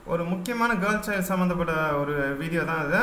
ஒரு முக்கியமான girl child சம்மந்தப்பட்ட ஒரு வீடியோ தான் இது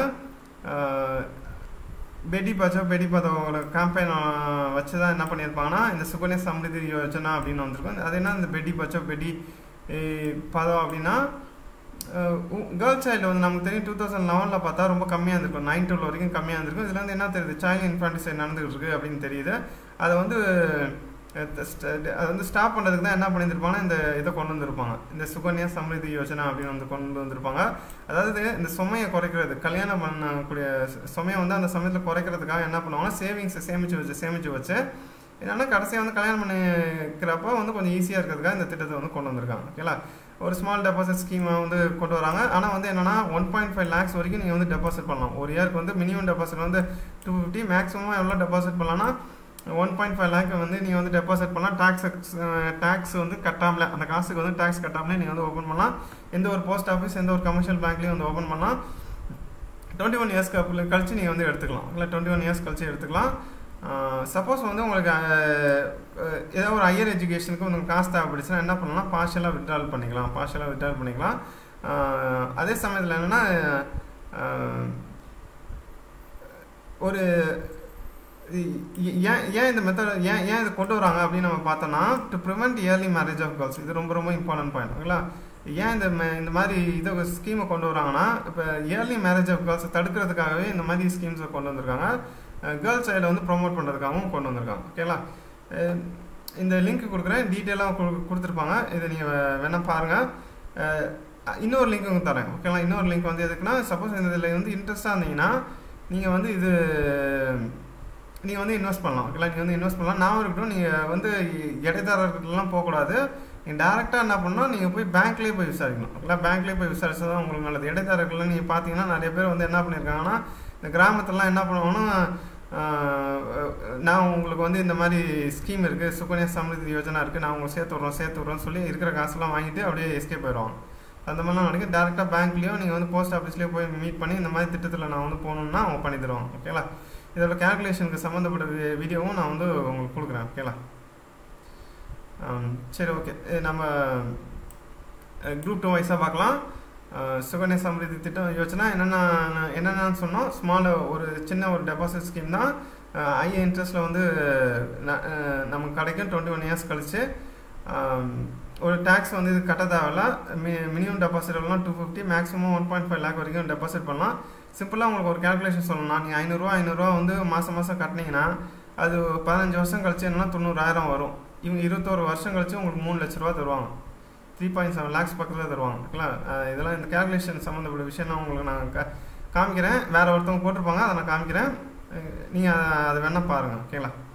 பெடி பச்சோ பெடி பதோட கேம்பெயின் வச்சு தான் என்ன பண்ணியிருப்பாங்கன்னா இந்த சுகன்யா சம்ரிதி யோஜனா அப்படின்னு வந்திருக்கும் அது என்ன இந்த பெடி பச்சோ பெடி பதம் அப்படின்னா கேர்ள் சைல்டு வந்து நமக்கு தெரியும் டூ தௌசண்ட் லெவனில் பார்த்தா ரொம்ப கம்மியாக இருந்திருக்கும் நைன் டுவெல் வரைக்கும் கம்மியாக இருந்திருக்கும் இதுல வந்து என்ன தெரியுது சைல்டு இன்ஃபான்டிசைட் நடந்துகிட்டு இருக்கு அப்படின்னு தெரியுது அதை வந்து அது வந்து ஸ்டாப் பண்ணுறதுக்கு தான் என்ன பண்ணியிருப்பாங்கன்னா இந்த இதை கொண்டு வந்திருப்பாங்க இந்த சுகன்யா சம்ரிதி யோஜனா அப்படின்னு வந்து கொண்டு வந்திருப்பாங்க அதாவது இந்த சுமையை குறைக்கிறது கல்யாணம் பண்ணக்கூடிய சுமையை வந்து அந்த சமயத்தில் குறைக்கிறதுக்காக என்ன பண்ணுவாங்கன்னா சேவிங்ஸை சேமித்து வச்சு சேமித்து வச்சு என்னன்னா கடைசியாக வந்து கல்யாணம் பண்ணிக்கிறப்ப வந்து கொஞ்சம் ஈஸியாக இருக்கிறதுக்காக இந்த திட்டத்தை வந்து கொண்டு வந்திருக்காங்க ஓகேங்களா ஒரு ஸ்மால் டெபாசிட் ஸ்கீமை வந்து கொண்டு வராங்க ஆனால் வந்து என்னன்னா ஒன் பாயிண்ட் ஃபைவ் லேக்ஸ் வரைக்கும் நீங்கள் வந்து டெபாசிட் பண்ணலாம் ஒரு இயருக்கு வந்து மினிமம் டெபாசிட் வந்து டூ ஃபிஃப்டி மேக்ஸிமம் எவ்வளோ டெபாசிட் பண்ணலாம்னா ஒன் பாயிண்ட் ஃபைவ் லேக் வந்து நீங்கள் வந்து டெபாசிட் பண்ணலாம் டேக்ஸ் டேக்ஸ் வந்து கட்டாமல அந்த காசுக்கு வந்து டேக்ஸ் கட்டாமலே நீங்கள் வந்து ஓப்பன் பண்ணலாம் எந்த ஒரு போஸ்ட் ஆஃபீஸ் எந்த ஒரு கமர்ஷியல் பேங்க்லேயும் வந்து ஓப்பன் பண்ணலாம் டுவெண்ட்டி ஒன் இயர்ஸ்க்கு அப்படி கழிச்சு நீங்கள் வந்து எடுத்துக்கலாம் இல்லை டுவெண்ட்டி ஒன் இயர்ஸ் கழிச்சு எடுத்துக்கலாம் சப்போஸ் வந்து உங்களுக்கு ஏதோ ஒரு ஹையர் எஜுகேஷனுக்கு உங்களுக்கு காசு தேவைப்படுச்சுன்னா என்ன பண்ணலாம் பார்ஷலாக விட்ரால் பண்ணிக்கலாம் பார்ஷலாக விட்ரால் பண்ணிக்கலாம் அதே சமயத்தில் என்னென்னா ஒரு ஏன் ஏன் இந்த மெத்தட் ஏன் ஏன் இதை கொண்டு வராங்க அப்படின்னு நம்ம பார்த்தோம்னா to prevent early marriage of girls இது ரொம்ப ரொம்ப இம்பார்ட்டன்ட் பாயிண்ட் ஓகேங்களா ஏன் இந்த இந்த மாதிரி இதை ஸ்கீமை கொண்டு வராங்கன்னா இப்போ இயர்லி மேரேஜ் ஆஃப் கேர்ள்ஸை தடுக்கிறதுக்காகவே இந்த மாதிரி ஸ்கீம்ஸை கொண்டு வந்திருக்காங்க கேர்ள்ஸ் சைடை வந்து ப்ரொமோட் பண்ணுறதுக்காகவும் கொண்டு வந்திருக்காங்க ஓகேங்களா இந்த லிங்க் கொடுக்குறேன் டீட்டெயிலாக கொடுத்துருப்பாங்க இதை நீங்கள் வேணால் பாருங்கள் இன்னொரு லிங்க்கும் தரேன் ஓகேங்களா இன்னொரு லிங்க் வந்து எதுக்குன்னா சப்போஸ் இந்த இதில் வந்து இன்ட்ரெஸ்ட்டாக இருந்தீங்கன்னா நீங்கள் வந்து இது நீங்கள் வந்து இன்வெஸ்ட் பண்ணலாம் ஓகேங்களா நீங்கள் வந்து இன்வெஸ்ட் பண்ணலாம் நான் இருக்கட்டும் நீங்கள் வந்து இடைத்தரகர்கள்லாம் போகக்கூடாது நீங்கள் டேரெக்டாக என்ன பண்ணால் நீங்கள் போய் பேங்க்லேயே போய் விசாரிக்கணும் ஓகேங்களா பேங்க்லேயே போய் விசாரிச்சா தான் உங்களுக்கு நல்லது இடைத்தரகர்கள்லாம் நீங்கள் பார்த்தீங்கன்னா நிறைய பேர் வந்து என்ன பண்ணியிருக்காங்கன்னா இந்த கிராமத்துலலாம் என்ன பண்ணுவாங்கன்னா நான் உங்களுக்கு வந்து இந்த மாதிரி ஸ்கீம் இருக்குது சுகன்யா சமிருதி யோஜனா இருக்குது நான் உங்களுக்கு சேர்த்து விட்றோம் சேர்த்து விட்றோன்னு சொல்லி இருக்கிற காசுலாம் வாங்கிட்டு அப்படியே எஸ்கேப் போயிடுவாங்க அந்த மாதிரிலாம் நடக்கும் டேரெக்டாக பேங்க்லேயோ நீங்கள் வந்து போஸ்ட் ஆஃபீஸ்லேயோ போய் மீட் பண்ணி இந்த மாதிரி திட்டத்தில் நான் வந்து போகணுன்னா அவங்க பண்ணி தருவாங்க ஓகேங்களா இதோட கேல்குலேஷனுக்கு சம்மந்தப்பட்ட வீடியோவும் நான் வந்து உங்களுக்கு கொடுக்குறேன் ஓகேங்களா சரி ஓகே நம்ம குரூப் டூ வைஸாக பார்க்கலாம் சுகன்யா சமிருதி திட்டம் யோசனா என்னென்ன என்னென்னு சொன்னோம் ஸ்மால் ஒரு சின்ன ஒரு டெபாசிட் ஸ்கீம் தான் ஹை இன்ட்ரெஸ்ட்டில் வந்து நமக்கு கிடைக்கும் டுவெண்ட்டி ஒன் இயர்ஸ் கழிச்சு ஒரு டேக்ஸ் வந்து இது கட்ட தேவையில்ல மி மினிமம் டெபாசிட் எல்லாம் two fifty maximum one point five lakh வரைக்கும் டெபாசிட் பண்ணலாம் சிம்பிளாக உங்களுக்கு ஒரு கேல்குலேஷன் சொல்லணும்னா நீங்கள் ஐநூறுரூவா ஐநூறுரூவா வந்து மாதம் மாதம் கட்டினீங்கன்னா அது பதினஞ்சு வருஷம் கழிச்சு என்னன்னா தொண்ணூறாயிரம் வரும் இவங்க இருபத்தோரு வருஷம் கழிச்சு உங்களுக்கு மூணு லட்ச ரூபா தருவாங்க த்ரீ பாயிண்ட் செவன் லேக்ஸ் பக்கத்தில் தருவாங்க ஓகேங்களா இதெல்லாம் இந்த கேல்குலேஷன் சம்மந்தப்பட்ட விஷயம் நான் உங்களுக்கு நான் காமிக்கிறேன் வேறு ஒருத்தவங்க போட்டிருப்பாங்க அதை நான் காமிக்கிறேன் நீங்கள் அதை வேணால் பாருங்கள் ஓகேங்களா